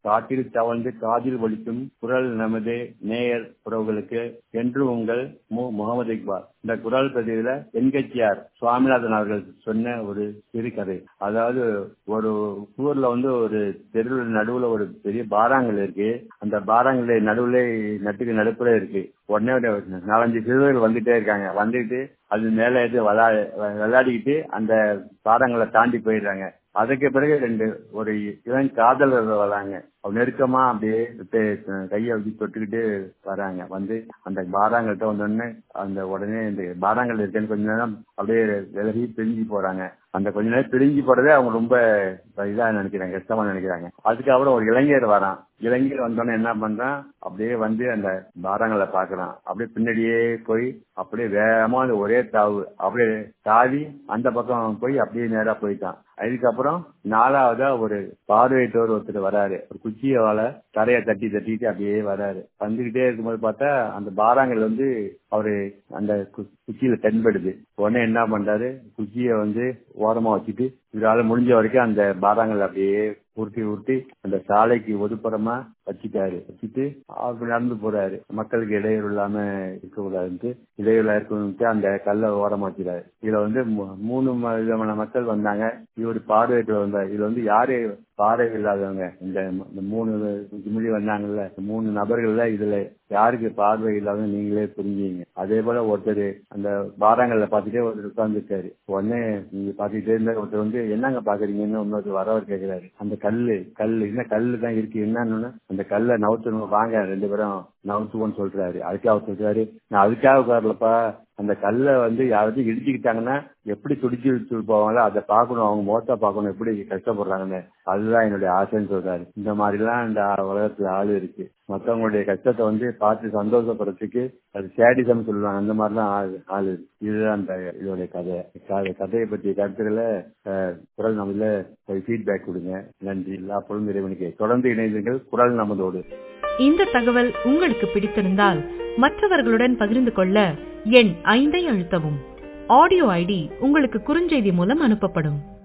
காட்டில் தவழ்ந்து காதில் ஒலிக்கும் குரல் நமது நேயர் உறவுகளுக்கு என்று உங்கள் மு முகமது இக்பால் இந்த குரல் பதிவுல என்கட்சியார் சுவாமிநாதன் அவர்கள் சொன்ன ஒரு சிறுகதை அதாவது ஒரு ஊர்ல வந்து ஒரு தெருவில் நடுவுல ஒரு பெரிய பாறாங்கல் இருக்கு அந்த பாறாங்கல் நடுவுல நட்டுக்கு நடுப்புல இருக்கு உடனே ஒரு நாலஞ்சு சிறுவர்கள் வந்துட்டே இருக்காங்க வந்துட்டு அது மேல எது விளா விளையாடிக்கிட்டு அந்த பாறாங்களை தாண்டி போயிடுறாங்க அதுக்கு பிறகு ரெண்டு ஒரு இளம் காதலர் வராங்க நெருக்கமா அப்படியே கையை வச்சு தொட்டுக்கிட்டு வராங்க வந்து அந்த பாராங்கள்ட்ட வந்தோடனே அந்த உடனே இந்த பாராங்கல் இருக்கேன்னு கொஞ்ச நேரம் அப்படியே விலகி பிரிஞ்சு போறாங்க அந்த கொஞ்ச நேரம் பிரிஞ்சு போறதே அவங்க ரொம்ப இதா நினைக்கிறாங்க கஷ்டமா நினைக்கிறாங்க அதுக்கப்புறம் ஒரு இளைஞர் வரான் இளைஞர் வந்தோடனே என்ன பண்றான் அப்படியே வந்து அந்த பாரங்களை பாக்குறான் அப்படியே பின்னாடியே போய் அப்படியே வேகமா அந்த ஒரே தாவு அப்படியே தாவி அந்த பக்கம் போய் அப்படியே நேரா போயிட்டான் அதுக்கப்புறம் நாலாவதா ஒரு பார்வையற்றோர் ஒருத்தர் வராரு ஒரு குச்சியால தரைய தட்டி தட்டிட்டு அப்படியே வராரு வந்துகிட்டே இருக்கும்போது பார்த்தா அந்த பாராங்கல் வந்து அவரு அந்த குச்சியில தென்படுது உடனே என்ன பண்றாரு குச்சிய வந்து ஓரமா வச்சுட்டு இவரால முடிஞ்ச வரைக்கும் அந்த பாராங்கல் அப்படியே உருட்டி உருட்டி அந்த சாலைக்கு ஒதுப்புறமா வச்சுட்டாரு வச்சுட்டு அவர் நடந்து போறாரு மக்களுக்கு இடையூறு இல்லாம இருக்கக்கூடாதுன்ட்டு இடையூறு இருக்கணும்ட்டு அந்த கல்லை ஓரமா வச்சுட்டாரு இதுல வந்து மூணு விதமான மக்கள் வந்தாங்க இவர் பார்வையற்ற வந்தார் இதுல வந்து யாரு பார்வை இல்லாதவங்க இந்த மூணு முடி வந்தாங்கல்ல மூணு நபர்கள்ல இதுல யாருக்கு பார்வை இல்லாத நீங்களே புரிஞ்சுங்க அதே போல ஒருத்தர் அந்த பாராங்கல்ல பாத்துட்டே ஒருத்தர் உட்கார்ந்துருக்காரு உடனே நீங்க பாத்துக்கிட்டே இருந்தா ஒருத்தர் வந்து என்னங்க பாக்குறீங்கன்னு இன்னொருத்தர் வரவர் கேக்குறாரு அந்த கல்லு கல்லு என்ன கல்லு தான் இருக்கு என்னன்னு அந்த கல்லை நவுத்தணும் வாங்க ரெண்டு பேரும் நவுத்துவோன்னு சொல்றாரு அதுக்காக அவர் சொல்றாரு நான் அதுக்காக உட்காரலப்பா அந்த கல்லை வந்து யாராவது இடிச்சுக்கிட்டாங்கன்னா எப்படி துடிச்சு இழுத்து போவாங்களோ அதை பார்க்கணும் அவங்க முகத்தை பார்க்கணும் எப்படி கஷ்டப்படுறாங்கன்னு அதுதான் என்னுடைய ஆசைன்னு சொல்றாரு இந்த மாதிரிலாம் இந்த உலகத்துல ஆள் இருக்கு மற்றவங்களுடைய கஷ்டத்தை வந்து பார்த்து சந்தோஷப்படுறதுக்கு அது சேடிசம் சொல்லுவாங்க அந்த மாதிரிலாம் ஆள் ஆள் இருக்கு இதுதான் அந்த இதோடைய கதை கதையை பற்றிய கருத்துக்களை குரல் நம்மள ஃபீட்பேக் கொடுங்க நன்றி எல்லா பொருளும் இறைவனுக்கு தொடர்ந்து இணைந்தீர்கள் குரல் நமதோடு இந்த தகவல் உங்களுக்கு பிடித்திருந்தால் மற்றவர்களுடன் பகிர்ந்து கொள்ள எண் ஐந்தை அழுத்தவும் ஆடியோ ஐடி உங்களுக்கு குறுஞ்செய்தி மூலம் அனுப்பப்படும்